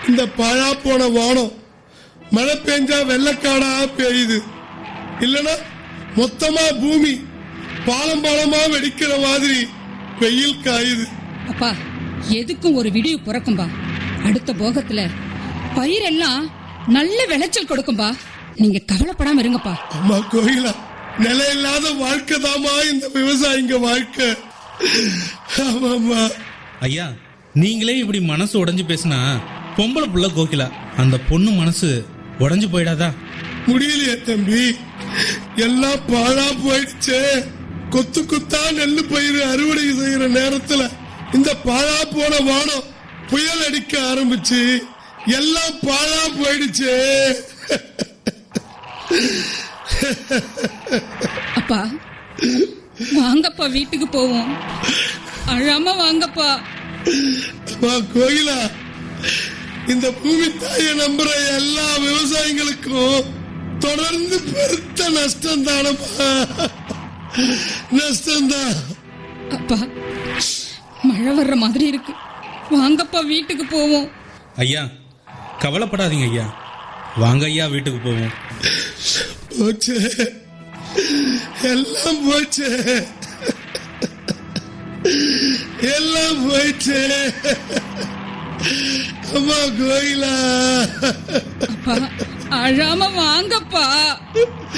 இந்த பாழா போன வானம் மழை பெஞ்சா வெள்ளக்காடா பெய்யுது இல்லனா மொத்தமா பூமி பாலம் பாலமா வெடிக்கிற மாதிரி வெயில் காயுது அப்பா எதுக்கும் ஒரு விடிவு பிறக்கும்பா அடுத்த போகத்துல பயிரெல்லாம் நல்ல விளைச்சல் கொடுக்கும்பா நீங்க கவலைப்படாம இருங்கப்பா அம்மா கோயிலா நிலையில்லாத வாழ்க்கை தாமா இந்த விவசாயிங்க வாழ்க்கை ஆமாம்மா ஐயா நீங்களே இப்படி மனசு உடைஞ்சு பேசினா பொம்பளை புள்ள கோகிலா அந்த பொண்ணு மனசு உடைஞ்சு போயிடாதா முடியலையே தம்பி எல்லாம் பாழா போயிடுச்சே கொத்து கொத்தா நெல்லு பயிர் அறுவடை செய்யற நேரத்துல இந்த பாழா போன வானம் புயல் அடிக்க ஆரம்பிச்சு எல்லாம் பாழா போயிடுச்சே அப்பா வாங்கப்பா வீட்டுக்கு போவோம் அழாம வாங்கப்பா அம்மா கோயிலா இந்த பூமி தாயை நம்புற எல்லா விவசாயிகளுக்கும் தொடர்ந்து பெருத்த நஷ்டம் தானப்பா நஷ்டம்தான் அப்பா மழை வர்ற மாதிரி இருக்கு வாங்கப்பா வீட்டுக்கு போவோம் ஐயா கவலைப்படாதீங்க ஐயா வாங்க ஐயா வீட்டுக்கு போவோம் போச்சு எல்லாம் போச்சு எல்லாம் போயிடுச்சு அம்மா கோயிலா அப்பா அழாம வாங்கப்பா